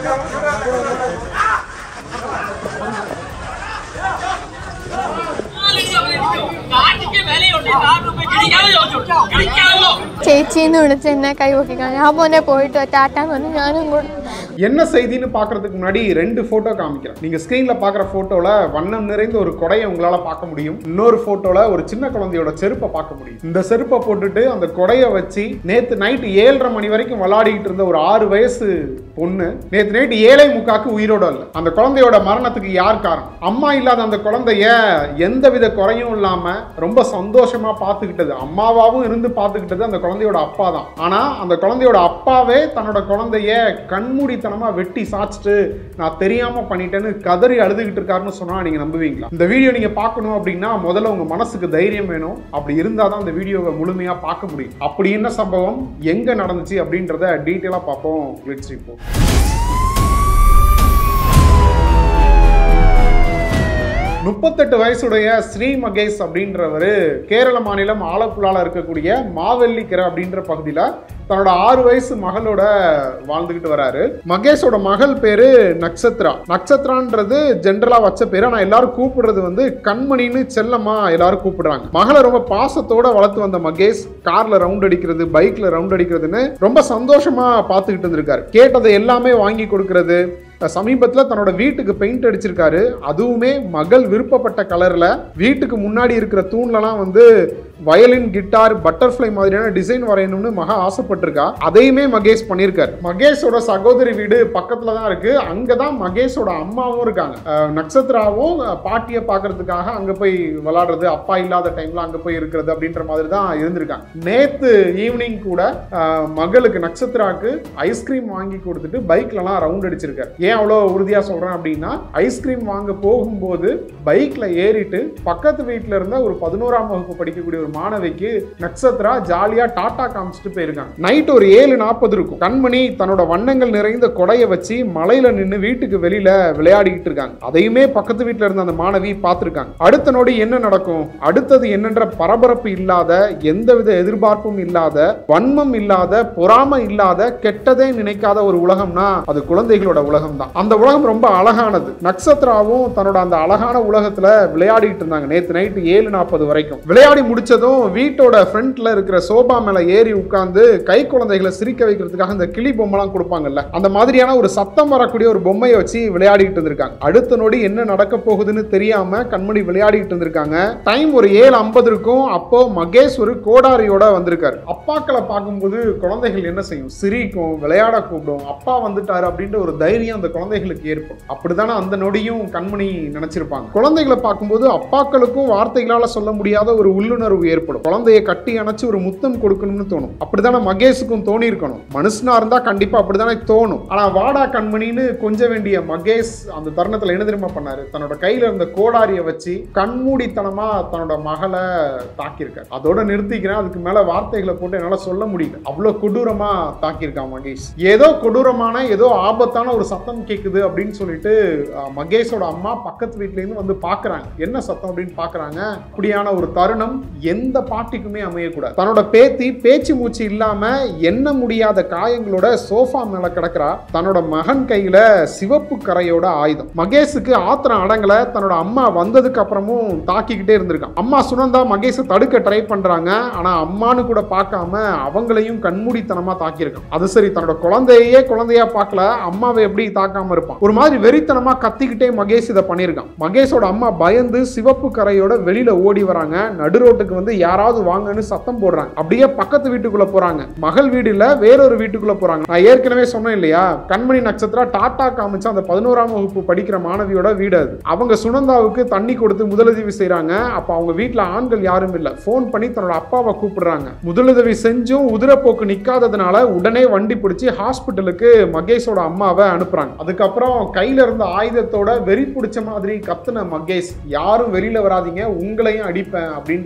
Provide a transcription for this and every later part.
കാട്ടിക്ക് വിലയുണ്ട് നാട്ടിൽ കിടിക്കാതെ ചോദിച്ചു കിടിക്കാതല്ലോ ചേച്ചിന്ന് വിളിച്ച് എന്നെ കൈവക്കിക്കാൻ ഞാൻ പോന്നെ പോയിട്ട് ടാറ്റാന്ന് പറഞ്ഞു ഞാനും കൂടെ என்ன செய்தின்னு பார்க்கறதுக்கு முன்னாடி ரெண்டு ஃபோட்டோ காமிக்கிறேன் நீங்க ஸ்க்ரீன்ல பார்க்குற ஃபோட்டோல வண்ணம் நிறைந்த ஒரு கொடையை உங்களால பார்க்க முடியும் இன்னொரு ஃபோட்டோல ஒரு சின்ன குழந்தையோட செருப்பை பார்க்க முடியும் இந்த செருப்பை போட்டுட்டு அந்த கொடையை வச்சு நேத்து நைட்டு ஏழரை மணி வரைக்கும் விளையாடிக்கிட்டு இருந்த ஒரு ஆறு வயசு பொண்ணு நேத்து நைட்டு ஏழை முக்காக்கு உயிரோட இல்லை அந்த குழந்தையோட மரணத்துக்கு யார் காரணம் அம்மா இல்லாத அந்த குழந்தைய எந்தவித குறையும் இல்லாம ரொம்ப சந்தோஷமா பார்த்துக்கிட்டது அம்மாவாவும் இருந்து பார்த்துக்கிட்டது அந்த குழந்தையோட அப்பா தான் ஆனா அந்த குழந்தையோட அப்பாவே தன்னோட குழந்தைய கண்மூடித்தனமா வெட்டி சாச்சிட்டு நான் தெரியாம பண்ணிட்டேன்னு கதறி அழுதுகிட்டு இருக்காருன்னு சொன்னா நீங்க நம்புவீங்களா இந்த வீடியோ நீங்க பார்க்கணும் அப்படின்னா முதல்ல உங்க மனசுக்கு தைரியம் வேணும் அப்படி இருந்தாதான் அந்த வீடியோவை முழுமையா பார்க்க முடியும் அப்படி என்ன சம்பவம் எங்க நடந்துச்சு அப்படின்றத டீட்டெயிலா பார்ப்போம் லெட்ஸ் ரிப்போர்ட் முப்பத்தெட்டு வயசுடைய ஸ்ரீ மகேஷ் அப்படின்றவர் கேரள மாநிலம் ஆலப்புழால இருக்கக்கூடிய மாவெல்லிக்கரை அப்படின்ற பகுதியில் தன்னோட ஆறு வயசு மகளோட வாழ்ந்துகிட்டு வராரு மகேஷோட மகள் பேரு நக்ஷத்ரா நக்ஷத்ரான்றது ஜென்ரலா வச்ச பேரு ஆனா எல்லாரும் கூப்பிடுறது வந்து கண்மணின்னு செல்லமா எல்லாரும் கூப்பிடுறாங்க மகளை ரொம்ப பாசத்தோட வளர்த்து வந்த மகேஷ் கார்ல ரவுண்ட் அடிக்கிறது பைக்ல ரவுண்ட் அடிக்கிறதுன்னு ரொம்ப சந்தோஷமா பார்த்துக்கிட்டு இருந்திருக்காரு கேட்டதை எல்லாமே வாங்கி கொடுக்கறது சமீபத்தில் தன்னோட வீட்டுக்கு பெயிண்ட் அடிச்சிருக்காரு அதுவுமே மகள் விருப்பப்பட்ட கலர்ல வீட்டுக்கு முன்னாடி இருக்கிற தூண்லலாம் வந்து வயலின் கிட்டார் பட்டர்ஃப்ளை மாதிரியான டிசைன் வரையணும்னு மகா ஆசைப்பட்டிருக்கா அதையுமே மகேஷ் பண்ணியிருக்காரு மகேஷோட சகோதரி வீடு பக்கத்துல தான் இருக்கு அங்க தான் மகேஷோட அம்மாவும் இருக்காங்க அஹ் நட்சத்திராவும் அஹ், பாட்டியை பார்க்கறதுக்காக அங்க போய் விளாடுறது அப்பா இல்லாத டைம்ல அங்க போய் இருக்கிறது அப்படின்ற மாதிரி தான் இருந்திருக்காங்க நேத்து ஈவினிங் கூட அஹ், மகளுக்கு நட்சத்திராக்கு ஐஸ்கிரீம் வாங்கி கொடுத்துட்டு பைக்லலாம் ரவுண்ட் அடிச்சிருக்காரு ஏன் அவ்வளோ உறுதியாக சொல்கிறேன் அப்படின்னா ஐஸ்கிரீம் வாங்க போகும்போது பைக்கில் ஏறிட்டு பக்கத்து வீட்டில் இருந்த ஒரு பதினோராம் வகுப்பு படிக்கக்கூடிய ஒரு மாணவிக்கு நட்சத்திரா ஜாலியாக டாட்டா காமிச்சிட்டு போயிருக்காங்க நைட் ஒரு ஏழு நாற்பது இருக்கும் கண்மணி தன்னோட வண்ணங்கள் நிறைந்த கொடையை வச்சு மலையில நின்று வீட்டுக்கு வெளியில விளையாடிக்கிட்டு இருக்காங்க அதையுமே பக்கத்து வீட்டில் இருந்த அந்த மாணவி பார்த்துருக்காங்க அடுத்த நொடி என்ன நடக்கும் அடுத்தது என்னன்ற பரபரப்பு இல்லாத எந்தவித எதிர்பார்ப்பும் இல்லாத வன்மம் இல்லாத பொறாமை இல்லாத கெட்டதே நினைக்காத ஒரு உலகம்னா அது குழந்தைகளோட உலகம் தான் அந்த உலகம் ரொம்ப அழகானது நக்ஷத்ராவும் தன்னோட அந்த அழகான உலகத்துல விளையாடிட்டு இருந்தாங்க நேத்து நைட்டு ஏழு நாற்பது வரைக்கும் விளையாடி முடிச்சதும் வீட்டோட ஃப்ரண்ட்ல இருக்கிற சோபா மேல ஏறி உட்கார்ந்து கை குழந்தைகளை சிரிக்க வைக்கிறதுக்காக இந்த கிளி பொம்மைலாம் கொடுப்பாங்கல்ல அந்த மாதிரியான ஒரு சத்தம் வரக்கூடிய ஒரு பொம்மையை வச்சு விளையாடிட்டு இருந்திருக்காங்க அடுத்த நொடி என்ன நடக்க போகுதுன்னு தெரியாம கண்மணி விளையாடிட்டு இருந்திருக்காங்க டைம் ஒரு ஏழு ஐம்பது இருக்கும் அப்போ மகேஷ் ஒரு கோடாரியோட வந்திருக்காரு அப்பாக்களை பார்க்கும்போது குழந்தைகள் என்ன செய்யும் சிரிக்கும் விளையாட கூப்பிடும் அப்பா வந்துட்டாரு அப்படின்ற ஒரு தைரியம் அந்த குழந்தைகளுக்கு ஏற்படும் அப்படித்தானே அந்த நொடியும் கண்மணி நினைச்சிருப்பாங்க குழந்தைகளை பார்க்கும்போது அப்பாக்களுக்கும் வார்த்தைகளால சொல்ல முடியாத ஒரு உள்ளுணர்வு ஏற்படும் குழந்தையை கட்டி அணைச்சு ஒரு முத்தம் கொடுக்கணும்னு தோணும் அப்படித்தானே மகேஷுக்கும் தோணி இருக்கணும் மனுஷனா இருந்தா கண்டிப்பா அப்படித்தானே தோணும் ஆனா வாடா கண்மணின்னு கொஞ்ச வேண்டிய மகேஷ் அந்த தருணத்துல என்ன தெரியுமா பண்ணாரு தன்னோட கையில இருந்த கோடாரியை வச்சு கண்மூடித்தனமா தன்னோட மகளை தாக்கியிருக்காரு அதோட நிறுத்திக்கிறேன் அதுக்கு மேல வார்த்தைகளை போட்டு என்னால சொல்ல முடியல அவ்வளவு கொடூரமா தாக்கியிருக்கான் மகேஷ் ஏதோ கொடூரமான ஏதோ ஆபத்தான ஒரு சத்தம் கேக்குது அப்படின்னு சொல்லிட்டு அஹ், மகேஷோட அம்மா பக்கத்து வீட்ல இருந்து வந்து பாக்குறாங்க என்ன சத்தம் அப்படின்னு பாக்குறாங்க அப்படியான ஒரு தருணம் எந்த பாட்டிக்குமே அமையக்கூடாது தன்னோட பேத்தி பேச்சு மூச்சு இல்லாம எண்ண முடியாத காயங்களோட சோஃபா மேல கிடக்குறா தன்னோட மகன் கையில சிவப்பு கரையோட ஆயுதம் மகேஷுக்கு ஆத்திரம் அடங்கல தன்னோட அம்மா வந்ததுக்கு அப்புறமும் தாக்கிக்கிட்டே இருந்திருக்கான் அம்மா சுனந்தா மகேஷை தடுக்க ட்ரை பண்றாங்க ஆனா அம்மான்னு கூட பார்க்காம அவங்களையும் கண்மூடித்தனமா தாக்கியிருக்கான் அது சரி தன்னோட குழந்தையே குழந்தையா பார்க்கல அம்மாவை எப்படி தாக்காம இருப்பான் ஒரு மாதிரி வெறித்தனமா கத்திக்கிட்டே மகேஷ் இதை பண்ணியிருக்கான் மகேஷோட அம்மா பயந்து சிவப்பு கரையோட வெளியில ஓடி வராங்க நடு ரோட்டுக்கு வந்து யாராவது வாங்கன்னு சத்தம் போடுறாங்க அப்படியே பக்கத்து வீட்டுக்குள்ள போறாங்க மகள் வீடு இல்ல வேறொரு வீட்டுக்குள்ள போறாங்க நான் ஏற்கனவே சொன்னேன் இல்லையா கண்மணி நட்சத்திரா டாட்டா காமிச்ச அந்த பதினோராம் வகுப்பு படிக்கிற மாணவியோட வீடு அது அவங்க சுனந்தாவுக்கு தண்ணி கொடுத்து முதலுதவி செய்றாங்க அப்ப அவங்க வீட்ல ஆண்கள் யாரும் இல்ல ஃபோன் பண்ணி தன்னோட அப்பாவை கூப்பிடுறாங்க முதலுதவி செஞ்சும் உதிரப்போக்கு நிக்காததுனால உடனே வண்டி பிடிச்சி ஹாஸ்பிட்டலுக்கு மகேஷோட அம்மாவை அனுப்புறாங்க அதுக்கப்புறம் கையில இருந்த ஆயுதத்தோட வெறி பிடிச்ச மாதிரி கத்துன மகேஷ் யாரும் வெளியில வராதீங்க உங்களையும் அடிப்பேன் அப்படின்ற மாதிரி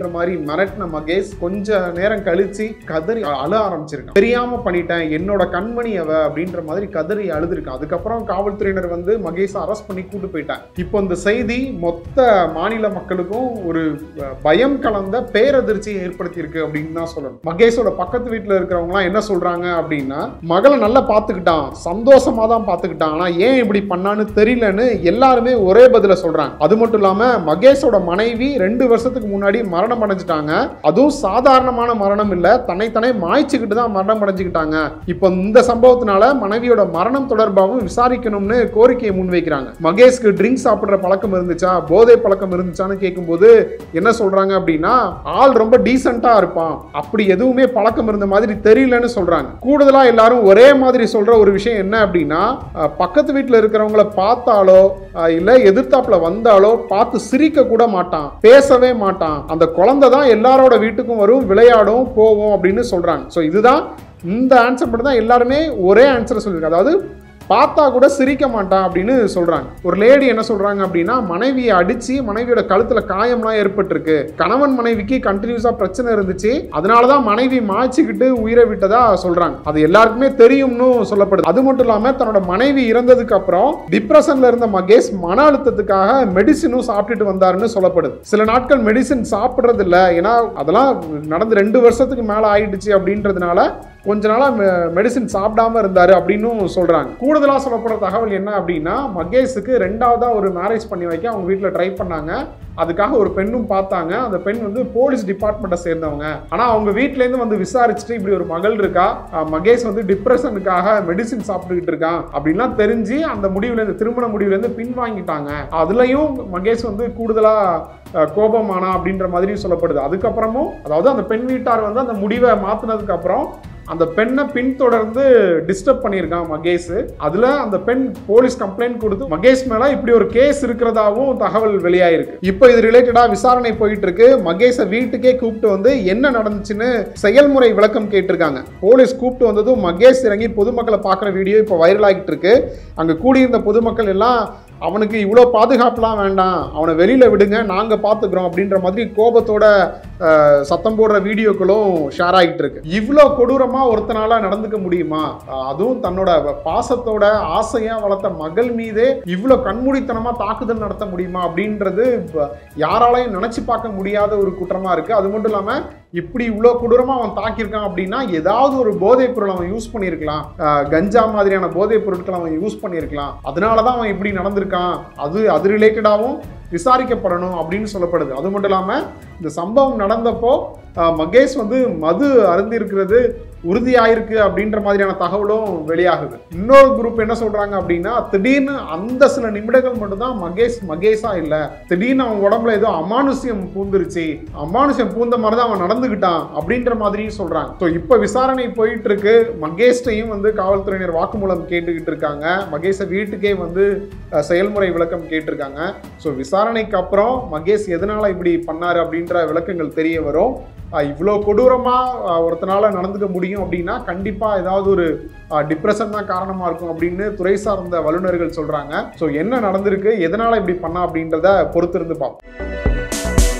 மிரட்டின மகேஷ் கொஞ்ச நேரம் கழிச்சு கதறி அழ ஆரம்பிச்சிருக்கான் தெரியாம பண்ணிட்டேன் என்னோட கண்மணி அவ அப்படின்ற மாதிரி கதறி அழுதுருக்கான் அதுக்கப்புறம் காவல்துறையினர் வந்து மகேஷ் அரெஸ்ட் பண்ணி கூட்டு போயிட்டாங்க இப்போ இந்த செய்தி மொத்த மாநில மக்களுக்கும் ஒரு அஹ், பயம் கலந்த பேரதிர்ச்சியை ஏற்படுத்தி இருக்கு அப்படின்னு தான் சொல்லணும் மகேஷோட பக்கத்து வீட்டுல இருக்கிறவங்கலாம் என்ன சொல்றாங்க அப்படின்னா மகளை நல்லா பார்த்துக்கிட்டான் சந்தோஷமா தான் பார்த்துக்கிட்டான் ஆனா ஏன் இப்படி பண்ணான்னு தெரியலன்னு எல்லாருமே ஒரே பதில சொல்றாங்க அது மட்டும் இல்லாம மகேஷோட மனைவி ரெண்டு வருஷத்துக்கு முன்னாடி மரணம் அடைஞ்சிட்டாங்க அதுவும் சாதாரணமான மரணம் இல்ல தன்னைத்தானே மாய்ச்சிக்கிட்டு தான் மரணம் அடைஞ்சுக்கிட்டாங்க இப்போ இந்த சம்பவத்தினால மனைவியோட மரணம் தொடர்பாகவும் விசாரிக்கணும்னு கோரிக்கையை முன்வைக்கிறாங்க மகேஷ்க்கு ட்ரிங்க் சாப்பிடுற பழக்கம் இருந்துச்சா போதை பழக்கம் இருந்துச்சான்னு கேட்கும்போது என்ன சொல்றாங்க அப்படின்னா ஆள் ரொம்ப டீசெண்டா இருப்பான் அப்படி எதுவுமே பழக்கம் இருந்த மாதிரி தெரியலன்னு சொல்றாங்க கூடுதலா எல்லாரும் ஒரே மாதிரி சொல்ற ஒரு விஷயம் என்ன அப்படின்னா அஹ், பக்கத்து வீட்டுல இருக்கிறவங்கள பார்த்தாலோ அஹ், இல்ல எதிர்த்தாப்புல வந்தாலோ பார்த்து சிரிக்க கூட மாட்டான் பேசவே மாட்டான் அந்த குழந்தை தான் எல்லாரோட வீட்டுக்கும் வரும் விளையாடும் போவோம் அப்படின்னு சொல்றாங்க ஸோ இதுதான் இந்த ஆன்சர் மட்டும் தான் எல்லாருமே ஒரே ஆன்சரை சொல்லியிருக்காங்க அதாவது பார்த்தா கூட சிரிக்க மாட்டான் அப்படின்னு சொல்றாங்க ஒரு லேடி என்ன சொல்றாங்க அப்படின்னா மனைவியை அடிச்சு மனைவியோட கழுத்துல காயம்லாம் ஏற்பட்டிருக்கு கணவன் மனைவிக்கு கண்டினியூஸா பிரச்சனை இருந்துச்சு அதனாலதான் மனைவி மாய்ச்சிக்கிட்டு உயிரை விட்டதா சொல்றாங்க அது எல்லாருக்குமே தெரியும்னு சொல்லப்படுது அது மட்டும் இல்லாம தன்னோட மனைவி இறந்ததுக்கு அப்புறம் டிப்ரெஷன்ல இருந்த மகேஷ் மன அழுத்தத்துக்காக மெடிசினும் சாப்பிட்டுட்டு வந்தாருன்னு சொல்லப்படுது சில நாட்கள் மெடிசின் சாப்பிடுறது இல்ல ஏன்னா அதெல்லாம் நடந்து ரெண்டு வருஷத்துக்கு மேல ஆயிடுச்சு அப்படின்றதுனால கொஞ்ச நாளா மெடிசின் சாப்பிடாம இருந்தாரு அப்படின்னும் சொல்றாங்க கூடுதலா சொல்லப்படுற தகவல் என்ன அப்படின்னா மகேஷுக்கு ரெண்டாவதா ஒரு மேரேஜ் பண்ணி வைக்க அவங்க வீட்டுல ட்ரை பண்ணாங்க அதுக்காக ஒரு பெண்ணும் பார்த்தாங்க அந்த பெண் வந்து போலீஸ் டிபார்ட்மெண்ட்டை சேர்ந்தவங்க ஆனா அவங்க வீட்ல இருந்து வந்து விசாரிச்சுட்டு இப்படி ஒரு மகள் இருக்கா அஹ் மகேஷ் வந்து டிப்ரெஷனுக்காக மெடிசின் சாப்பிட்டுக்கிட்டு இருக்கான் அப்படின்லாம் தெரிஞ்சு அந்த முடிவுல இருந்து திருமண முடிவுல இருந்து பின்வாங்கிட்டாங்க அதுலயும் மகேஷ் வந்து கூடுதலா அஹ், கோபமானா அப்படின்ற மாதிரி சொல்லப்படுது அதுக்கப்புறமும் அதாவது அந்த பெண் வீட்டார் வந்து அந்த முடிவை மாத்தினதுக்கு அப்புறம் அந்த பெண்ணை பின்தொடர்ந்து டிஸ்டர்ப் பண்ணியிருக்கான் மகேஷ் அதுல அந்த பெண் போலீஸ் கம்ப்ளைண்ட் கொடுத்து மகேஷ் மேல இப்படி ஒரு கேஸ் இருக்கிறதாவும் தகவல் வெளியாயிருக்கு இப்போ இது ரிலேட்டடா விசாரணை போயிட்டு இருக்கு மகேஷை வீட்டுக்கே கூப்பிட்டு வந்து என்ன நடந்துச்சுன்னு செயல்முறை விளக்கம் கேட்டிருக்காங்க போலீஸ் கூப்பிட்டு வந்ததும் மகேஷ் இறங்கி பொதுமக்களை பார்க்குற வீடியோ இப்போ வைரல் ஆகிட்டு இருக்கு அங்க கூடியிருந்த பொதுமக்கள் எல்லாம் அவனுக்கு இவ்வளோ பாதுகாப்புலாம் வேண்டாம் அவனை வெளியில விடுங்க நாங்க பார்த்துக்கிறோம் அப்படின்ற மாதிரி கோபத்தோட அஹ், சத்தம் போடுற வீடியோக்களும் ஷேர் ஆகிட்டு இருக்கு இவ்வளோ கொடூரமா ஒருத்தனால நடந்துக்க முடியுமா அஹ், அதுவும் தன்னோட பாசத்தோட ஆசையா வளர்த்த மகள் மீதே இவ்வளோ கண்மூடித்தனமா தாக்குதல் நடத்த முடியுமா அப்படின்றது ப- யாராலையும் நினைச்சு பார்க்க முடியாத ஒரு குற்றமா இருக்கு அது மட்டும் இல்லாம இப்படி இவ்வளோ கொடூரமா அவன் தாக்கியிருக்கான் அப்படின்னா ஏதாவது ஒரு போதைப் பொருள் அவன் யூஸ் பண்ணியிருக்கலாம் அஹ், கஞ்சா மாதிரியான போதைப் பொருட்களை அவன் யூஸ் பண்ணியிருக்கலாம் அதனால தான் அவன் இப்படி நடந்திருக்கான் அது அது ரிலேட்டடாகவும் விசாரிக்கப்படணும் அப்படின்னு சொல்லப்படுது அது மட்டும் இல்லாமல் இந்த சம்பவம் நடந்தப்போ அஹ், மகேஷ் வந்து மது அருந்திருக்கிறது உறுதியாயிருக்கு அப்படின்ற மாதிரியான தகவலும் வெளியாகுது இன்னொரு குரூப் என்ன சொல்றாங்க அப்படின்னா திடீர்னு அந்த சில நிமிடங்கள் மட்டும்தான் மகேஷ் மகேஷா இல்ல திடீர்னு அவன் உடம்புல ஏதோ அமானுஷ்யம் பூந்துருச்சு அமானுஷ்யம் பூந்த மாதிரி தான் அவன் நடந்துகிட்டான் அப்படின்ற மாதிரியும் சொல்றாங்க ஸோ இப்போ விசாரணை போயிட்டு இருக்கு மகேஷ்டையும் வந்து காவல்துறையினர் வாக்குமூலம் கேட்டுக்கிட்டு இருக்காங்க மகேஷை வீட்டுக்கே வந்து அஹ், செயல்முறை விளக்கம் கேட்டிருக்காங்க ஸோ விசாரணைக்கு அப்புறம் மகேஷ் எதனால இப்படி பண்ணாரு அப்படின்ற விளக்கங்கள் தெரிய வரும் அஹ், இவ்வளோ கொடூரமா அஹ், ஒருத்தனால நடந்துக்க முடியும் அப்படின்னா கண்டிப்பா ஏதாவது ஒரு டிப்ரெஷன் தான் காரணமா இருக்கும் அப்படின்னு துறை சார்ந்த வல்லுநர்கள் சொல்றாங்க ஸோ என்ன நடந்திருக்கு எதனால இப்படி பண்ணா அப்படின்றத பொறுத்திருந்து பார்ப்போம்